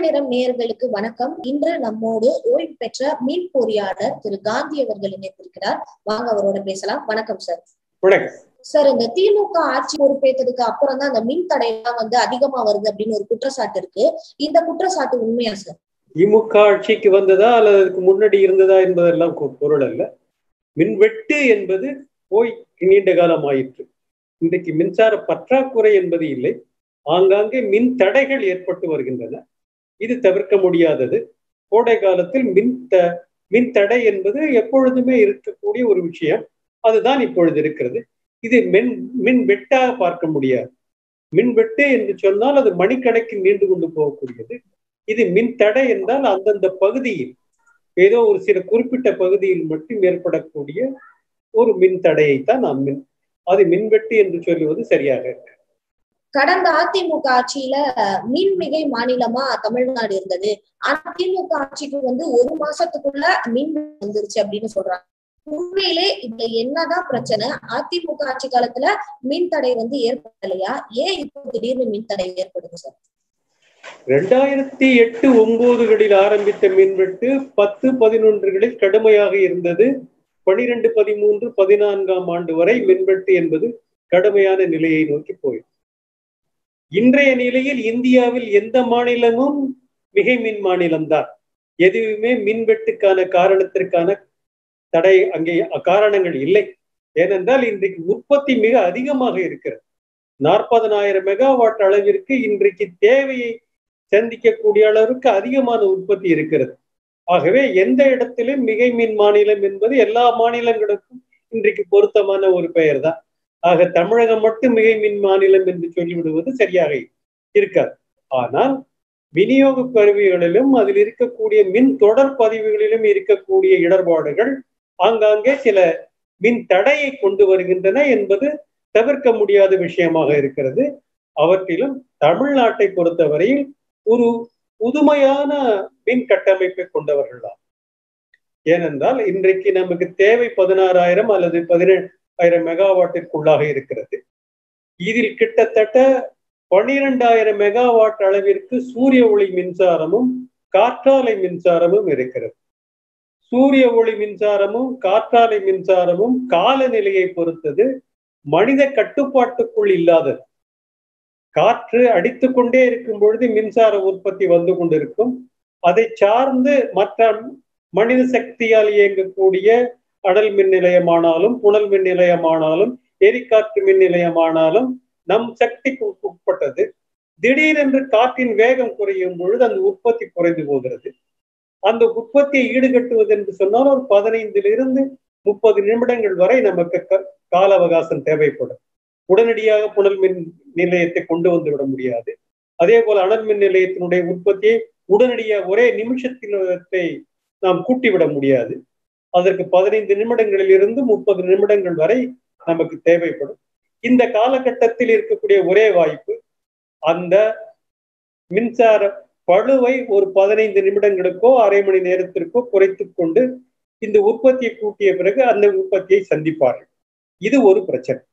நிறம் நேயர்களுக்கு வணக்கம் இன்று நம்மோடு ஓய்வு பெற்ற மீன் பொறியாளர் திரு காந்தி அவர்கள் இணைத்திருக்கிறார் வாங்க அவரோட பேசலாம் வணக்கம் சார் வணக்கம் சார் இந்த திமுக ஆட்சி பொறுப்பேற்றதுக்கு அப்புறம் தான் அந்த மின் தடையெல்லாம் வந்து அதிகமா வருது அப்படின்னு ஒரு குற்றச்சாட்டு இருக்கு இந்த குற்றச்சாட்டு உண்மையா சார் திமுக ஆட்சிக்கு வந்ததா அல்லது அதுக்கு முன்னாடி இருந்ததா என்பதெல்லாம் கொ- பொருள் அல்ல மின்வெட்டு என்பது போய் நீண்ட காலம் ஆயிற்று இன்றைக்கு மின்சார பற்றாக்குறை என்பது இல்லை ஆங்காங்கே மின் தடைகள் ஏற்பட்டு வருகின்றன இது தவிர்க்க முடியாதது கோடை காலத்தில் மின் த மின் தடை என்பது எப்பொழுதுமே இருக்கக்கூடிய ஒரு விஷயம் அதுதான் இப்பொழுது இருக்கிறது இது மின் மின் வெட்டாக பார்க்க முடியாது மின் வெட்டு என்று சொன்னால் அது மணிக்கணக்கில் நீண்டு கொண்டு போகக்கூடியது இது மின் தடை என்றால் அந்தந்த பகுதியில் ஏதோ ஒரு சில குறிப்பிட்ட பகுதியில் மட்டும் ஏற்படக்கூடிய ஒரு மின் தடையைத்தான் நாம் மின் அது மின்வெட்டு என்று சொல்லுவது சரியாக இருக்கு. கடந்த அதிமுக ஆட்சியில மின்மிகை மாநிலமா தமிழ்நாடு இருந்தது ஆனா திமுக ஆட்சிக்கு வந்து ஒரு மாசத்துக்குள்ள மின் வந்துருச்சு அப்படின்னு சொல்றாங்க உண்மையிலே இதுல என்னதான் பிரச்சனை அதிமுக ஆட்சி காலத்துல மின் தடை வந்து ஏற்படலையா ஏன் இப்போ திடீர்னு மின் தடை ஏற்படுது சார் ரெண்டாயிரத்தி எட்டு ஒன்பதுகளில் ஆரம்பித்த மின்வெட்டு பத்து பதினொன்றுகளில் கடுமையாக இருந்தது பனிரெண்டு பதிமூன்று பதினான்காம் ஆண்டு வரை மின்வெட்டு என்பது கடுமையான நிலையை நோக்கி போய் இன்றைய நிலையில் இந்தியாவில் எந்த மாநிலமும் மிகை மின் மாநிலம்தான் எதுவுமே மின்வெட்டுக்கான காரணத்திற்கான தடை அங்கே காரணங்கள் இல்லை ஏனென்றால் இன்றைக்கு உற்பத்தி மிக அதிகமாக இருக்கிறது நாற்பதனாயிரம் மெகாவாட் அளவிற்கு இன்றைக்கு தேவையை சந்திக்கக்கூடிய அளவிற்கு அதிகமான உற்பத்தி இருக்கிறது ஆகவே எந்த இடத்திலும் மிகை மின் மாநிலம் என்பது எல்லா மாநிலங்களுக்கும் இன்றைக்கு பொருத்தமான ஒரு பெயர் தான் ஆக தமிழகம் மட்டும் மிகை மின் மாநிலம் என்று சொல்லிவிடுவது சரியாக இருக்காது ஆனால் விநியோக கருவிகளிலும் அதில் இருக்கக்கூடிய மின் தொடர் பதிவுகளிலும் இருக்கக்கூடிய இடர்பாடுகள் ஆங்காங்கே சில மின் தடையை கொண்டு வருகின்றன என்பது தவிர்க்க முடியாத விஷயமாக இருக்கிறது அவற்றிலும் தமிழ்நாட்டை பொறுத்தவரையில் ஒரு புதுமையான மின் கட்டமைப்பை கொண்டவர்கள் தான் ஏனென்றால் இன்றைக்கு நமக்கு தேவை பதினாறாயிரம் அல்லது பதினேழாயிரம் மெகாவாட்டிற்குள்ளாக இருக்கிறது இதில் கிட்டத்தட்ட பனிரெண்டாயிரம் மெகாவாட் அளவிற்கு சூரிய ஒளி மின்சாரமும் காற்றாலை மின்சாரமும் இருக்கிறது சூரிய ஒளி மின்சாரமும் காற்றாலை மின்சாரமும் காலநிலையை பொறுத்தது மனித கட்டுப்பாட்டுக்குள் இல்லாதது காற்று அடித்துக்கொண்டே இருக்கும் பொழுது மின்சார உற்பத்தி வந்து கொண்டிருக்கும் அதை சார்ந்து மற்ற மனித சக்தியால் இயங்கக்கூடிய அனல் மின் நிலையமானாலும் புனல் மின் நிலையமானாலும் எரிக்காற்று மின் நிலையமானாலும் நம் சக்திக்கு உட்பட்டது திடீரென்று காற்றின் வேகம் குறையும் பொழுது அந்த உற்பத்தி குறைந்து போகிறது அந்த உற்பத்தியை ஈடுகட்டுவது என்று சொன்னால் ஒரு பதினைந்திலிருந்து முப்பது நிமிடங்கள் வரை நமக்கு க- கால அவகாசம் தேவைப்படும் உடனடியாக புனல் மின் நிலையத்தை கொண்டு வந்து விட முடியாது அதே போல அனல் மின் நிலையத்தினுடைய உற்பத்தியை உடனடியாக ஒரே நிமிஷத்தினத்தை நாம் கூட்டிவிட முடியாது அதற்கு பதினைந்து நிமிடங்களில் இருந்து முப்பது நிமிடங்கள் வரை நமக்கு தேவைப்படும் இந்த காலகட்டத்தில் இருக்கக்கூடிய ஒரே வாய்ப்பு அந்த மின்சார பழுவை ஒரு பதினைந்து நிமிடங்களுக்கோ அரை மணி நேரத்திற்கோ குறைத்துக் கொண்டு இந்த உற்பத்தியை கூட்டிய பிறகு அந்த உற்பத்தியை சந்திப்பார்கள் இது ஒரு பிரச்சனை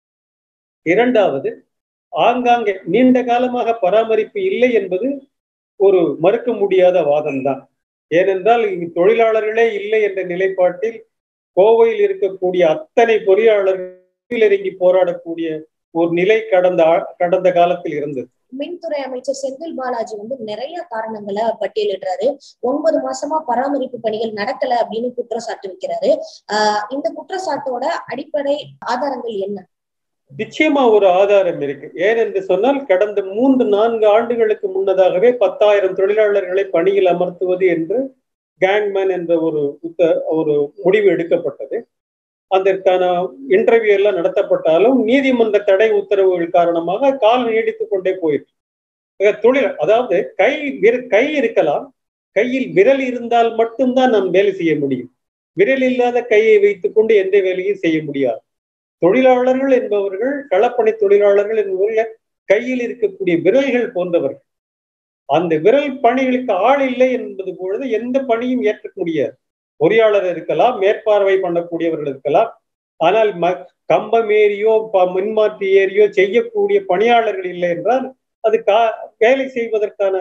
இரண்டாவது ஆங்காங்கே நீண்ட காலமாக பராமரிப்பு இல்லை என்பது ஒரு மறுக்க முடியாத வாதம்தான் ஏனென்றால் இங்கு தொழிலாளர்களே இல்லை என்ற நிலைப்பாட்டில் கோவையில் இருக்கக்கூடிய அத்தனை பொறியாளர்கள் இறங்கி போராடக்கூடிய ஒரு நிலை கடந்த ஆ- கடந்த காலத்தில் இருந்தது மின்துறை அமைச்சர் செந்தில் பாலாஜி வந்து நிறைய காரணங்களை பட்டியலிடுறாரு ஒன்பது மாசமா பராமரிப்பு பணிகள் நடக்கல அப்படின்னு குற்றச்சாட்டு வைக்கிறாரு ஆஹ் இந்த குற்றச்சாட்டோட அடிப்படை ஆதாரங்கள் என்ன நிச்சயமா ஒரு ஆதாரம் இருக்கு ஏனென்று சொன்னால் கடந்த மூன்று நான்கு ஆண்டுகளுக்கு முன்னதாகவே பத்தாயிரம் தொழிலாளர்களை பணியில் அமர்த்துவது என்று கேங்மேன் என்ற ஒரு புத்த- ஒரு முடிவு எடுக்கப்பட்டது அதற்கான இன்டர்வியூ எல்லாம் நடத்தப்பட்டாலும் நீதிமன்ற தடை உத்தரவுகள் காரணமாக காலம் நீடித்துக் கொண்டே போயிற்று ஆக தொழில் அதாவது கை விர- கை இருக்கலாம் கையில் விரல் இருந்தால் மட்டும்தான் நாம் வேலை செய்ய முடியும் விரல் இல்லாத கையை வைத்துக்கொண்டு எந்த வேலையும் செய்ய முடியாது தொழிலாளர்கள் என்பவர்கள் களப்பணி தொழிலாளர்கள் என்பவர்கள் கையில் இருக்கக்கூடிய விரல்கள் போன்றவர்கள் அந்த விரல் பணிகளுக்கு ஆள் இல்லை என்பது பொழுது எந்த பணியும் ஏற்க முடியாது பொறியாளர் இருக்கலாம் மேற்பார்வை பண்ணக்கூடியவர்கள் இருக்கலாம் ஆனால் ம கம்பம் ஏறியோ ப- மின்மாற்றி ஏறியோ செய்யக்கூடிய பணியாளர்கள் இல்லை என்றால் அது கா வேலை செய்வதற்கான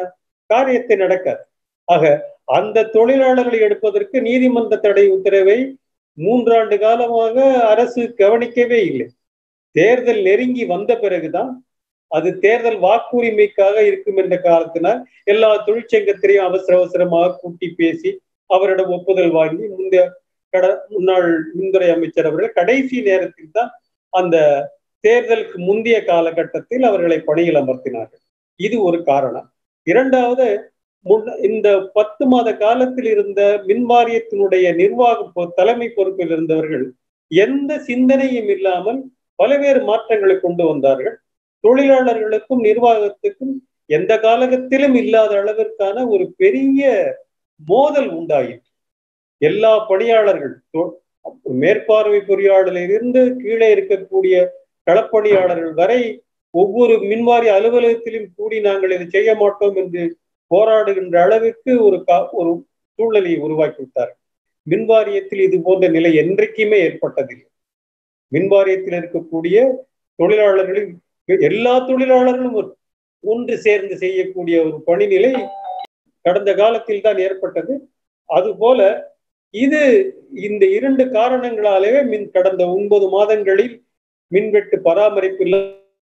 காரியத்தை நடக்காது ஆக அந்த தொழிலாளர்களை எடுப்பதற்கு நீதிமன்ற தடை உத்தரவை மூன்றாண்டு காலமாக அரசு கவனிக்கவே இல்லை தேர்தல் நெருங்கி வந்த பிறகுதான் அது தேர்தல் வாக்குரிமைக்காக இருக்கும் என்ற காரணத்தினால் எல்லா தொழிற்சங்கத்திலையும் அவசர அவசரமாக கூட்டி பேசி அவரிடம் ஒப்புதல் வாங்கி முந்தைய கட முன்னாள் மின்துறை அமைச்சர் அவர்கள் கடைசி நேரத்தில் தான் அந்த தேர்தலுக்கு முந்தைய காலகட்டத்தில் அவர்களை பணியில் அமர்த்தினார்கள் இது ஒரு காரணம் இரண்டாவது இந்த பத்து மாத காலத்தில் இருந்த மின் வாரியத்தினுடைய நிர்வாக தலைமை பொறுப்பில் இருந்தவர்கள் எந்த சிந்தனையும் இல்லாமல் பல்வேறு மாற்றங்களை கொண்டு வந்தார்கள் தொழிலாளர்களுக்கும் நிர்வாகத்துக்கும் எந்த காலகத்திலும் இல்லாத அளவிற்கான ஒரு பெரிய மோதல் உண்டாயிற்று எல்லா பணியாளர்கள் மேற்பார்வை பொறியாளரிலிருந்து கீழே இருக்கக்கூடிய களப்பணியாளர்கள் வரை ஒவ்வொரு மின்வாரி அலுவலகத்திலும் கூடி நாங்கள் இதை செய்ய மாட்டோம் என்று போராடுகின்ற அளவிற்கு ஒரு ஒரு சூழ்நிலையை உருவாக்கி விட்டார்கள் மின்வாரியத்தில் இது போன்ற நிலை என்றைக்குமே ஏற்பட்டதில்லை மின்வாரியத்தில் இருக்கக்கூடிய தொழிலாளர்களின் எல்லா தொழிலாளர்களும் ஒன்று சேர்ந்து செய்யக்கூடிய ஒரு பணிநிலை கடந்த காலத்தில் தான் ஏற்பட்டது அதுபோல இது இந்த இரண்டு காரணங்களாலேயே மின் கடந்த ஒன்பது மாதங்களில் மின்வெட்டு பராமரிப்பில்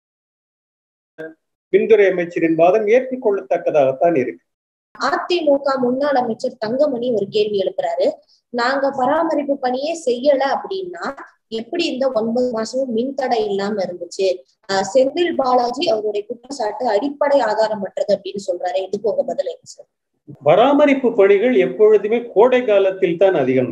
மின்துறை அமைச்சரின் வாதம் ஏற்றுக்கொள்ளத்தக்கதாகத்தான் இருக்கு அதிமுக முன்னாள் அமைச்சர் தங்கமணி ஒரு கேள்வி எழுப்புறாரு நாங்க பராமரிப்பு பணியே செய்யல அப்படின்னா எப்படி இந்த ஒன்பது மாசமும் மின்தடை இல்லாம இருந்துச்சு செந்தில் பாலாஜி அவருடைய குற்றச்சாட்டு அடிப்படை ஆதாரமற்றது அப்படின்னு சொல்றாரு இதுக்கு உங்க பதில் என்ன சார் பராமரிப்பு பணிகள் எப்பொழுதுமே கோடை காலத்தில் தான் அதிகம்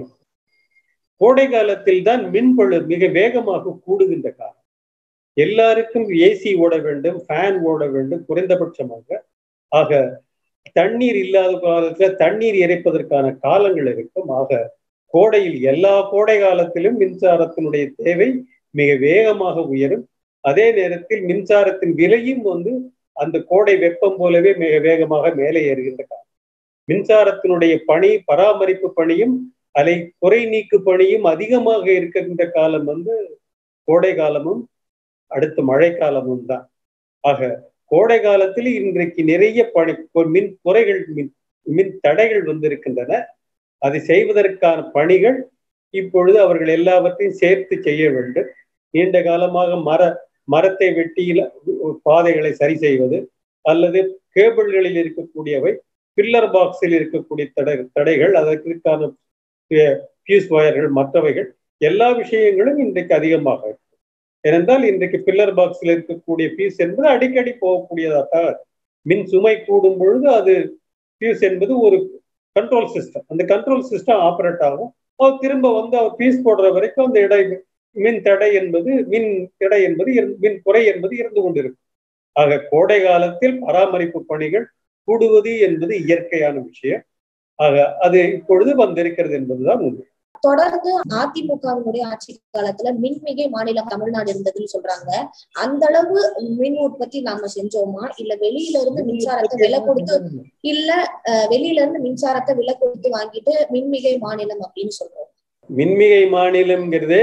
கோடை காலத்தில் தான் மின்பழு மிக வேகமாக கூடுகின்ற காலம் எல்லாருக்கும் ஏசி ஓட வேண்டும் ஃபேன் ஓட வேண்டும் குறைந்தபட்சமாக ஆக தண்ணீர் இல்லாத காலத்துல தண்ணீர் இறைப்பதற்கான காலங்கள் இருக்கும் ஆக கோடையில் எல்லா கோடை காலத்திலும் மின்சாரத்தினுடைய தேவை மிக வேகமாக உயரும் அதே நேரத்தில் மின்சாரத்தின் விலையும் வந்து அந்த கோடை வெப்பம் போலவே மிக வேகமாக மேலே ஏறுகின்ற காலம் மின்சாரத்தினுடைய பணி பராமரிப்பு பணியும் அலை குறை நீக்கு பணியும் அதிகமாக இருக்கின்ற காலம் வந்து கோடை காலமும் அடுத்து மழை காலமும் தான் ஆக கோடை காலத்தில் இன்றைக்கு நிறைய பணி மின் குறைகள் மின் மின் தடைகள் வந்திருக்கின்றன அதை செய்வதற்கான பணிகள் இப்பொழுது அவர்கள் எல்லாவற்றையும் சேர்த்து செய்ய வேண்டும் நீண்ட காலமாக மர மரத்தை வெட்டியில் பாதைகளை சரி செய்வது அல்லது கேபிள்களில் இருக்கக்கூடியவை பில்லர் பாக்ஸில் இருக்கக்கூடிய தடை தடைகள் அதற்கான பியூஸ் வயர்கள் மற்றவைகள் எல்லா விஷயங்களும் இன்றைக்கு அதிகமாக இருக்கு ஏனென்றால் இன்றைக்கு பில்லர் பாக்ஸில் இருக்கக்கூடிய பியூஸ் என்பது அடிக்கடி போகக்கூடியதாக மின் சுமை கூடும் பொழுது அது பியூஸ் என்பது ஒரு கண்ட்ரோல் சிஸ்டம் அந்த கண்ட்ரோல் சிஸ்டம் ஆப்ரேட் ஆகும் அவர் திரும்ப வந்து அவர் பீஸ் போடுற வரைக்கும் அந்த இடை மின் தடை என்பது மின் தடை என்பது மின் குறை என்பது இருந்து கொண்டிருக்கும் ஆக கோடை காலத்தில் பராமரிப்பு பணிகள் கூடுவது என்பது இயற்கையான விஷயம் ஆக அது இப்பொழுது வந்திருக்கிறது என்பதுதான் உண்மை தொடர்ந்து அதிமுகவினுடைய ஆட்சி காலத்துல மின்மிகை மாநிலம் தமிழ்நாடு இருந்ததுன்னு சொல்றாங்க அந்த அளவு மின் உற்பத்தி நாம செஞ்சோமா இல்ல வெளியில இருந்து மின்சாரத்தை விலை கொடுத்து இல்ல வெளியில இருந்து மின்சாரத்தை விலை கொடுத்து வாங்கிட்டு மின்மிகை மாநிலம் அப்படின்னு சொல்றோம் மின்மிகை மாநிலம்ங்கிறது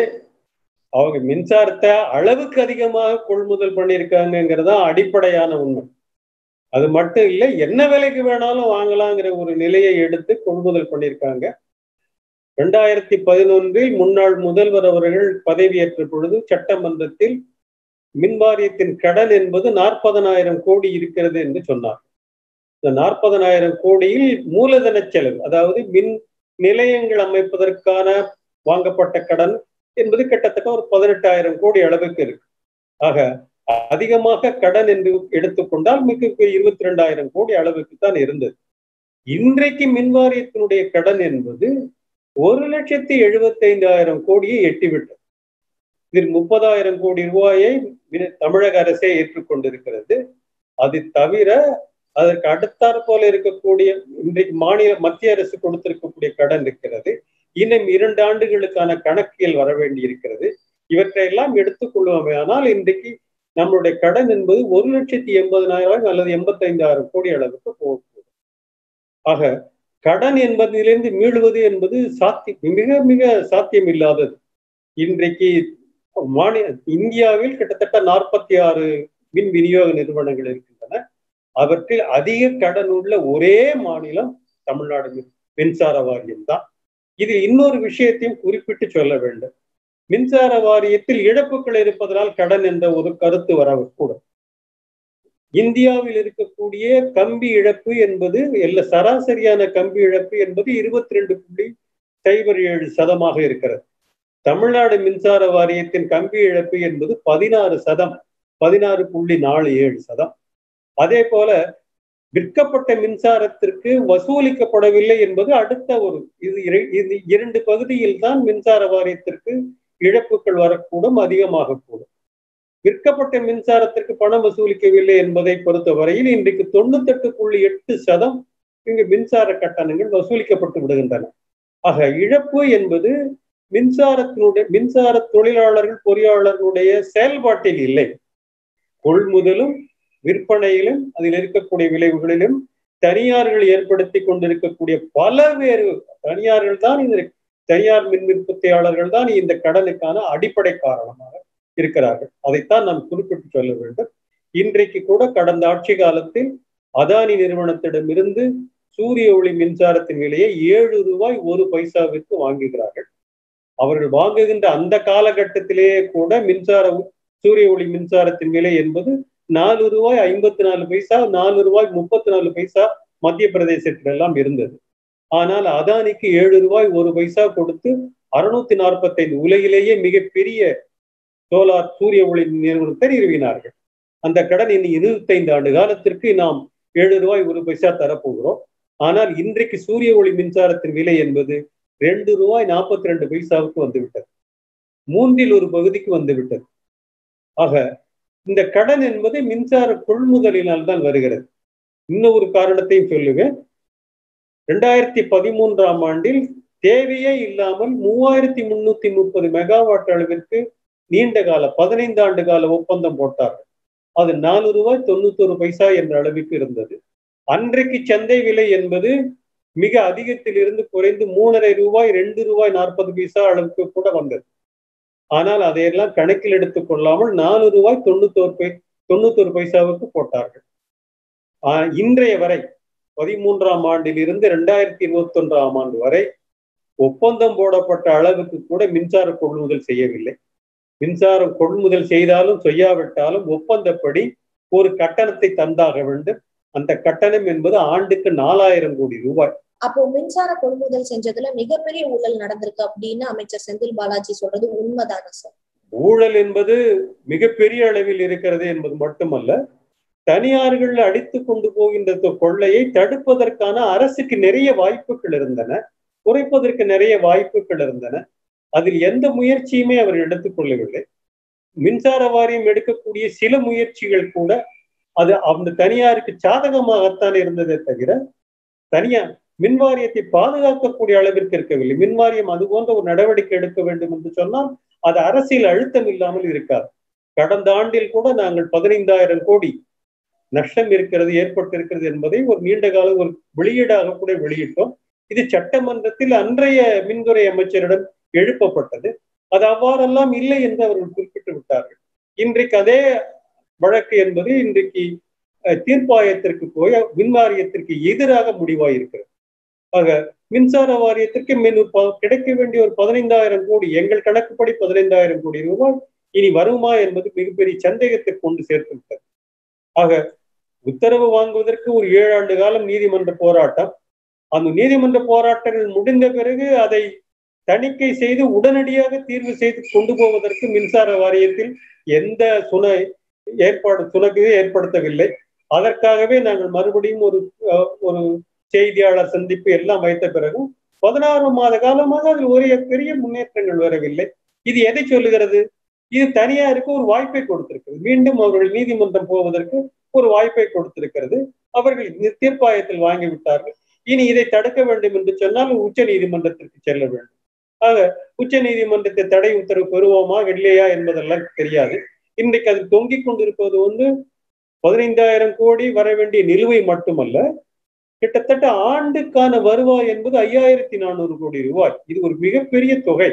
அவங்க மின்சாரத்தை அளவுக்கு அதிகமாக கொள்முதல் பண்ணியிருக்காங்கிறதா அடிப்படையான உண்மை அது மட்டும் இல்லை என்ன விலைக்கு வேணாலும் வாங்கலாங்கிற ஒரு நிலையை எடுத்து கொள்முதல் பண்ணியிருக்காங்க ரெண்டாயிரத்தி பதினொன்றில் முன்னாள் முதல்வர் அவர்கள் பதவியேற்ற பொழுது சட்டமன்றத்தில் மின் வாரியத்தின் கடன் என்பது நாற்பதனாயிரம் கோடி இருக்கிறது என்று சொன்னார் இந்த நாற்பதனாயிரம் கோடியில் மூலதன செலவு அதாவது மின் நிலையங்கள் அமைப்பதற்கான வாங்கப்பட்ட கடன் என்பது கிட்டத்தட்ட ஒரு பதினெட்டாயிரம் கோடி அளவுக்கு இருக்கு ஆக அதிகமாக கடன் என்று எடுத்துக்கொண்டால் மிக இருபத்தி ரெண்டாயிரம் கோடி அளவுக்கு தான் இருந்தது இன்றைக்கு மின்வாரியத்தினுடைய கடன் என்பது ஒரு லட்சத்தி எழுபத்தி ஐந்தாயிரம் கோடியை எட்டிவிட்டது இதில் முப்பதாயிரம் கோடி ரூபாயை தமிழக அரசே ஏற்றுக்கொண்டிருக்கிறது அது தவிர அதற்கு அடுத்தாற் போல இருக்கக்கூடிய இன்றைக்கு மாநில மத்திய அரசு கொடுத்திருக்கக்கூடிய கடன் இருக்கிறது இன்னும் இரண்டு ஆண்டுகளுக்கான கணக்கியல் வர வேண்டி இருக்கிறது இவற்றையெல்லாம் எடுத்துக்கொள்வோமே ஆனால் இன்றைக்கு நம்மளுடைய கடன் என்பது ஒரு லட்சத்தி எண்பதனாயிரம் அல்லது எண்பத்தைந்தாயிரம் கோடி அளவுக்கு போகக்கூடும் ஆக கடன் என்பதிலிருந்து மீளுவது என்பது சாத்தி மிக மிக சாத்தியம் இல்லாதது இன்றைக்கு மாநில இந்தியாவில் கிட்டத்தட்ட நாற்பத்தி ஆறு மின் விநியோக நிறுவனங்கள் இருக்கின்றன அவற்றில் அதிக கடன் உள்ள ஒரே மாநிலம் தமிழ்நாடு மின்சார வாரியம் தான் இது இன்னொரு விஷயத்தையும் குறிப்பிட்டு சொல்ல வேண்டும் மின்சார வாரியத்தில் இழப்புகள் இருப்பதனால் கடன் என்ற ஒரு கருத்து வரக்கூடும் இந்தியாவில் இருக்கக்கூடிய கம்பி இழப்பு என்பது எல்லா சராசரியான கம்பி இழப்பு என்பது இருபத்தி ரெண்டு புள்ளி சைபர் ஏழு சதமாக இருக்கிறது தமிழ்நாடு மின்சார வாரியத்தின் கம்பி இழப்பு என்பது பதினாறு சதம் பதினாறு புள்ளி நாலு ஏழு சதம் அதே போல விற்கப்பட்ட மின்சாரத்திற்கு வசூலிக்கப்படவில்லை என்பது அடுத்த ஒரு இது இது இரண்டு பகுதியில் தான் மின்சார வாரியத்திற்கு இழப்புகள் வரக்கூடும் அதிகமாக கூடும் விற்கப்பட்ட மின்சாரத்திற்கு பணம் வசூலிக்கவில்லை என்பதை பொறுத்தவரையில் இன்றைக்கு தொண்ணூத்தெட்டு புள்ளி எட்டு சதம் இங்கு மின்சார கட்டணங்கள் வசூலிக்கப்பட்டு விடுகின்றன ஆக இழப்பு என்பது மின்சாரத்தினுடைய மின்சார தொழிலாளர்கள் பொறியாளர்களுடைய செயல்பாட்டில் இல்லை கொள்முதலும் விற்பனையிலும் அதில் இருக்கக்கூடிய விளைவுகளிலும் தனியார்கள் ஏற்படுத்தி கொண்டிருக்கக்கூடிய பலவேறு தனியார்கள் தான் இந்த தனியார் மின் உற்பத்தியாளர்கள் தான் இந்த கடனுக்கான அடிப்படை காரணமாக இருக்கிறார்கள் அதைத்தான் நாம் குறிப்பிட்டு சொல்ல வேண்டும் இன்றைக்கு கூட கடந்த ஆட்சி காலத்தில் அதானி நிறுவனத்திடமிருந்து சூரிய ஒளி மின்சாரத்தின் விலையை ஏழு ரூபாய் ஒரு பைசாவிற்கு வாங்குகிறார்கள் அவர்கள் வாங்குகின்ற அந்த காலகட்டத்திலேயே கூட மின்சார சூரிய ஒளி மின்சாரத்தின் விலை என்பது நாலு ரூபாய் ஐம்பத்தி நாலு பைசா நாலு ரூபாய் முப்பத்தி நாலு பைசா மத்திய பிரதேசத்தில் எல்லாம் இருந்தது ஆனால் அதானிக்கு ஏழு ரூபாய் ஒரு பைசா கொடுத்து அறுநூத்தி நாற்பத்தைந்து உலகிலேயே மிகப்பெரிய சோலார் சூரிய ஒளி நிறுவனத்தை நிறுவினார்கள் அந்த கடன் இனி இருபத்தைந்து ஆண்டு காலத்திற்கு நாம் ஏழு ரூபாய் ஒரு பைசா தரப்போகிறோம் ஆனால் இன்றைக்கு சூரிய ஒளி மின்சாரத்தின் விலை என்பது ரெண்டு ரூபாய் நாற்பத்தி ரெண்டு பைசாவுக்கு வந்துவிட்டது மூன்றில் ஒரு பகுதிக்கு வந்துவிட்டது ஆக இந்த கடன் என்பது மின்சார கொள்முதலினால் தான் வருகிறது இன்னும் ஒரு காரணத்தையும் சொல்லுவேன் ரெண்டாயிரத்தி பதிமூன்றாம் ஆண்டில் தேவையே இல்லாமல் மூவாயிரத்தி முன்னூத்தி முப்பது மெகாவாட் அளவிற்கு நீண்ட கால பதினைந்து ஆண்டு கால ஒப்பந்தம் போட்டார்கள் அது நாலு ரூபாய் தொண்ணூத்தொரு பைசா என்ற அளவுக்கு இருந்தது அன்றைக்கு சந்தை விலை என்பது மிக அதிகத்தில் இருந்து குறைந்து மூணரை ரூபாய் ரெண்டு ரூபாய் நாற்பது பைசா அளவுக்கு கூட வந்தது ஆனால் அதையெல்லாம் கணக்கில் எடுத்துக் கொள்ளாமல் நாலு ரூபாய் தொண்ணூத்தோரு பை தொண்ணூத்தொரு பைசாவுக்கு போட்டார்கள் இன்றைய வரை பதிமூன்றாம் ஆண்டில் இருந்து இரண்டாயிரத்தி இருபத்தி ஒன்றாம் ஆண்டு வரை ஒப்பந்தம் போடப்பட்ட அளவுக்கு கூட மின்சார கொள்முதல் செய்யவில்லை மின்சாரம் கொள்முதல் செய்தாலும் செய்யாவிட்டாலும் ஒப்பந்தப்படி ஒரு கட்டணத்தை தந்தாக வேண்டும் அந்த கட்டணம் என்பது ஆண்டுக்கு நாலாயிரம் கோடி ரூபாய் அப்போ மின்சார கொள்முதல் செஞ்சதுல மிகப்பெரிய ஊழல் நடந்திருக்கு அப்படின்னு அமைச்சர் செந்தில் பாலாஜி சொல்றது உண்மைதானே சார் ஊழல் என்பது மிகப்பெரிய அளவில் இருக்கிறது என்பது மட்டுமல்ல தனியார்கள் அடித்து கொண்டு போகின்ற கொள்ளையை தடுப்பதற்கான அரசுக்கு நிறைய வாய்ப்புகள் இருந்தன குறைப்பதற்கு நிறைய வாய்ப்புகள் இருந்தன அதில் எந்த முயற்சியுமே அவர் எடுத்துக்கொள்ளவில்லை மின்சார வாரியம் எடுக்கக்கூடிய சில முயற்சிகள் கூட அது அந்த தனியாருக்கு சாதகமாகத்தான் இருந்ததே தவிர தனியார் மின் வாரியத்தை பாதுகாக்கக்கூடிய அளவிற்கு இருக்கவில்லை மின் வாரியம் அது போன்ற ஒரு நடவடிக்கை எடுக்க வேண்டும் என்று சொன்னால் அது அரசியல் அழுத்தம் இல்லாமல் இருக்காது கடந்த ஆண்டில் கூட நாங்கள் பதினைந்தாயிரம் கோடி நஷ்டம் இருக்கிறது ஏற்பட்டிருக்கிறது என்பதை ஒரு நீண்ட காலம் ஒரு வெளியீடாக கூட வெளியிட்டோம் இது சட்டமன்றத்தில் அன்றைய மின்துறை அமைச்சரிடம் எழுப்பப்பட்டது அது அவ்வாறெல்லாம் இல்லை என்று அவர்கள் குறிப்பிட்டு விட்டார்கள் இன்றைக்கு அதே வழக்கு என்பது இன்றைக்கு தீர்ப்பாயத்திற்கு போய் மின் வாரியத்திற்கு எதிராக முடிவாயிருக்கிறது ஆக மின்சார வாரியத்திற்கு மின் கிடைக்க வேண்டிய ஒரு பதினைந்தாயிரம் கோடி எங்கள் கணக்குப்படி பதினைந்தாயிரம் கோடி ரூபாய் இனி வருமா என்பது மிகப்பெரிய சந்தேகத்தை கொண்டு சேர்த்து விட்டது ஆக உத்தரவு வாங்குவதற்கு ஒரு ஏழு ஆண்டு காலம் நீதிமன்ற போராட்டம் அந்த நீதிமன்ற போராட்டங்கள் முடிந்த பிறகு அதை தணிக்கை செய்து உடனடியாக தீர்வு செய்து கொண்டு போவதற்கு மின்சார வாரியத்தில் எந்த சுனை ஏற்பாடு சுனக்கு ஏற்படுத்தவில்லை அதற்காகவே நாங்கள் மறுபடியும் ஒரு ஒரு செய்தியாளர் சந்திப்பு எல்லாம் வைத்த பிறகும் பதினாறு மாத காலமாக அதில் ஒரு பெரிய முன்னேற்றங்கள் வரவில்லை இது எதை சொல்லுகிறது இது தனியாருக்கு ஒரு வாய்ப்பை கொடுத்திருக்கிறது மீண்டும் அவர்கள் நீதிமன்றம் போவதற்கு ஒரு வாய்ப்பை கொடுத்திருக்கிறது அவர்கள் தீர்ப்பாயத்தில் வாங்கிவிட்டார்கள் இனி இதை தடுக்க வேண்டும் என்று சொன்னால் உச்ச நீதிமன்றத்திற்கு செல்ல வேண்டும் ஆக உச்ச நீதிமன்றத்தை தடை உத்தரவு பெறுவோமா இல்லையா என்பதெல்லாம் தெரியாது இன்றைக்கு அது தொங்கிக் கொண்டிருப்பது வந்து பதினைந்தாயிரம் கோடி வர வேண்டிய நிலுவை மட்டுமல்ல கிட்டத்தட்ட ஆண்டுக்கான வருவாய் என்பது ஐயாயிரத்தி நானூறு கோடி ரூபாய் இது ஒரு மிகப்பெரிய தொகை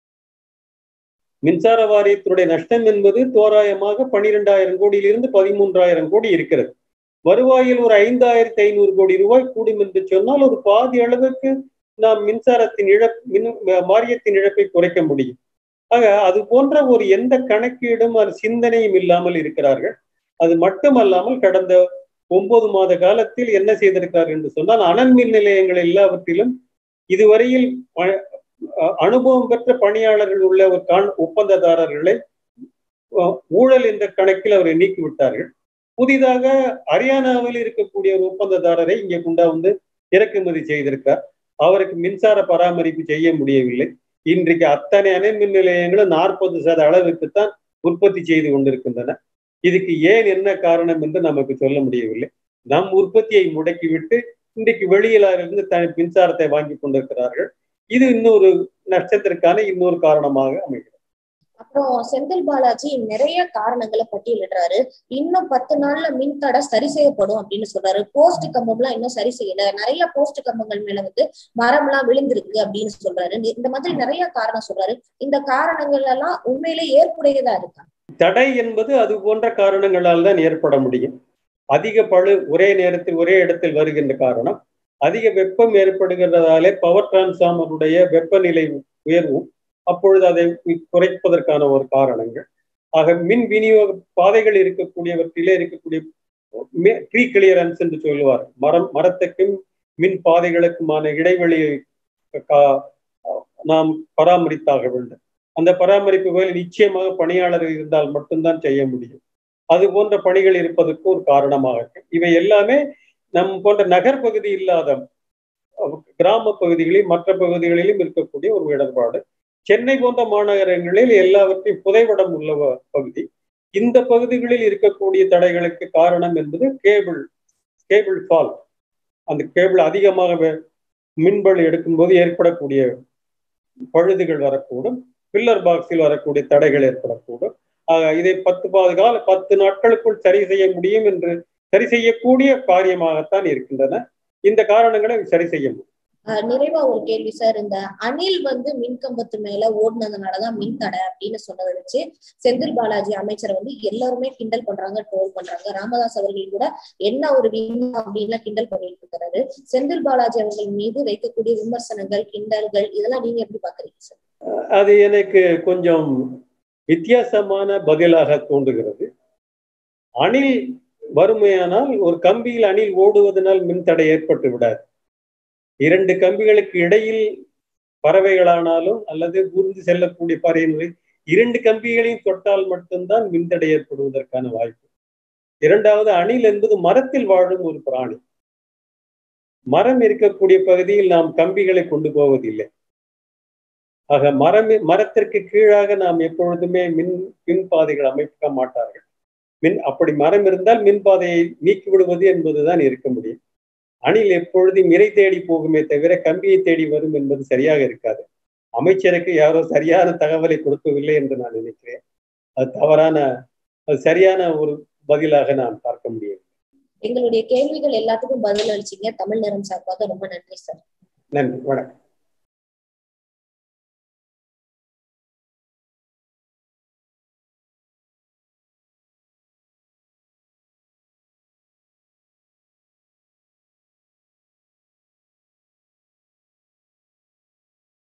மின்சார வாரியத்தினுடைய நஷ்டம் என்பது தோராயமாக பனிரெண்டாயிரம் கோடியிலிருந்து பதிமூன்றாயிரம் கோடி இருக்கிறது வருவாயில் ஒரு ஐந்தாயிரத்தி ஐநூறு கோடி ரூபாய் கூடும் என்று சொன்னால் ஒரு பாதி அளவுக்கு நாம் மின்சாரத்தின் இழப் மின் மானியத்தின் இழப்பை குறைக்க முடியும் ஆக அது போன்ற ஒரு எந்த கணக்கீடும் அது சிந்தனையும் இல்லாமல் இருக்கிறார்கள் அது மட்டுமல்லாமல் கடந்த ஒன்பது மாத காலத்தில் என்ன செய்திருக்கிறார் என்று சொன்னால் அனல் மின் நிலையங்கள் எல்லாவற்றிலும் இதுவரையில் அனுபவம் பெற்ற பணியாளர்கள் உள்ள ஒரு கான் ஒப்பந்ததாரர்களை ஊழல் என்ற கணக்கில் அவரை நீக்கிவிட்டார்கள் புதிதாக ஹரியானாவில் இருக்கக்கூடிய ஒரு ஒப்பந்ததாரரை இங்கே கொண்டா வந்து இறக்குமதி செய்திருக்கார் அவருக்கு மின்சார பராமரிப்பு செய்ய முடியவில்லை இன்றைக்கு அத்தனை அணை மின் நிலையங்களும் நாற்பது சத அளவுக்குத்தான் உற்பத்தி செய்து கொண்டிருக்கின்றன இதுக்கு ஏன் என்ன காரணம் என்று நமக்கு சொல்ல முடியவில்லை நம் உற்பத்தியை முடக்கிவிட்டு இன்றைக்கு வெளியிலிருந்து த மின்சாரத்தை வாங்கி கொண்டிருக்கிறார்கள் இது இன்னொரு நஷ்டத்திற்கான இன்னொரு காரணமாக அமைகிறது அப்புறம் செந்தில் பாலாஜி நிறைய காரணங்களை பட்டியலிடுறாரு இன்னும் பத்து நாள்ல மின் தடை சரி செய்யப்படும் அப்படின்னு சொல்றாரு போஸ்ட் கம்பம் எல்லாம் இன்னும் சரி செய்யல நிறைய போஸ்ட் கம்பங்கள் மேல வந்து மரம் எல்லாம் விழுந்திருக்கு அப்படின்னு சொல்றாரு இந்த மாதிரி நிறைய காரணம் சொல்றாரு இந்த காரணங்கள் எல்லாம் உண்மையிலே ஏற்புடையதா இருக்கா தடை என்பது அது போன்ற காரணங்களால் தான் ஏற்பட முடியும் அதிக பழு ஒரே நேரத்தில் ஒரே இடத்தில் வருகின்ற காரணம் அதிக வெப்பம் ஏற்படுகிறதாலே பவர் டிரான்ஸ்ஃபார்மருடைய வெப்பநிலை உயர்வும் அப்பொழுது அதை குறைப்பதற்கான ஒரு காரணங்கள் ஆக மின் விநியோக பாதைகள் இருக்கக்கூடியவற்றிலே இருக்கக்கூடிய ட்ரீ கிளியரன்ஸ் என்று சொல்லுவார் மரம் மரத்துக்கும் மின் பாதைகளுக்குமான இடைவெளியை நாம் பராமரித்தாக வேண்டும் அந்த பராமரிப்பு வேலை நிச்சயமாக பணியாளர் இருந்தால் மட்டும்தான் செய்ய முடியும் அது போன்ற பணிகள் இருப்பதற்கு ஒரு காரணமாக இவை எல்லாமே நம் போன்ற நகர் பகுதி இல்லாத கிராம பகுதிகளில் மற்ற பகுதிகளிலும் இருக்கக்கூடிய ஒரு இடர்பாடு சென்னை போன்ற மாநகரங்களில் எல்லாவற்றையும் புதைவடம் உள்ள பகுதி இந்த பகுதிகளில் இருக்கக்கூடிய தடைகளுக்கு காரணம் என்பது கேபிள் கேபிள் ஃபால் அந்த கேபிள் அதிகமாக மின்பல் எடுக்கும்போது ஏற்படக்கூடிய பழுதுகள் வரக்கூடும் பில்லர் பாக்ஸில் வரக்கூடிய தடைகள் ஏற்படக்கூடும் இதை பத்து பாது கால பத்து நாட்களுக்குள் சரி செய்ய முடியும் என்று சரி செய்யக்கூடிய காரியமாகத்தான் இருக்கின்றன இந்த காரணங்களை சரி செய்ய முடியும் நிறைவா ஒரு கேள்வி சார் இந்த அணில் வந்து மின்கம்பத்து மேல ஓடினதுனாலதான் மின் தடை அப்படின்னு சொன்னதை வச்சு செந்தில் பாலாஜி அமைச்சரை வந்து எல்லாருமே கிண்டல் பண்றாங்க ட்ரோல் பண்றாங்க ராமதாஸ் அவர்கள் கூட என்ன ஒரு வீணா அப்படின்னு கிண்டல் பண்ணிட்டு இருக்கிறாரு செந்தில் பாலாஜி அவர்கள் மீது வைக்கக்கூடிய விமர்சனங்கள் கிண்டல்கள் இதெல்லாம் நீங்க எப்படி பாக்குறீங்க சார் அது எனக்கு கொஞ்சம் வித்தியாசமான பதிலாக தோன்றுகிறது அணில் வறுமையானால் ஒரு கம்பியில் அணில் ஓடுவதனால் மின்தடை ஏற்பட்டு விடாது இரண்டு கம்பிகளுக்கு இடையில் பறவைகளானாலும் அல்லது ஊர்ந்து செல்லக்கூடிய பறவைகளை இரண்டு கம்பிகளையும் தொட்டால் மட்டும்தான் மின்தடை ஏற்படுவதற்கான வாய்ப்பு இரண்டாவது அணில் என்பது மரத்தில் வாழும் ஒரு பிராணி மரம் இருக்கக்கூடிய பகுதியில் நாம் கம்பிகளை கொண்டு போவதில்லை ஆக மரம் மரத்திற்கு கீழாக நாம் எப்பொழுதுமே மின் மின் பாதைகள் அமைக்க மாட்டார்கள் மின் அப்படி மரம் இருந்தால் மின் பாதையை நீக்கி விடுவது என்பதுதான் இருக்க முடியும் அணில் எப்பொழுதும் இறை தேடி போகுமே தவிர கம்பியை தேடி வரும் என்பது சரியாக இருக்காது அமைச்சருக்கு யாரோ சரியான தகவலை கொடுக்கவில்லை என்று நான் நினைக்கிறேன் அது தவறான அது சரியான ஒரு பதிலாக நான் பார்க்க முடியும் எங்களுடைய கேள்விகள் எல்லாத்துக்கும் பதில் அளிச்சீங்க தமிழ் நேரம் சார்பாக ரொம்ப நன்றி சார் நன்றி வணக்கம்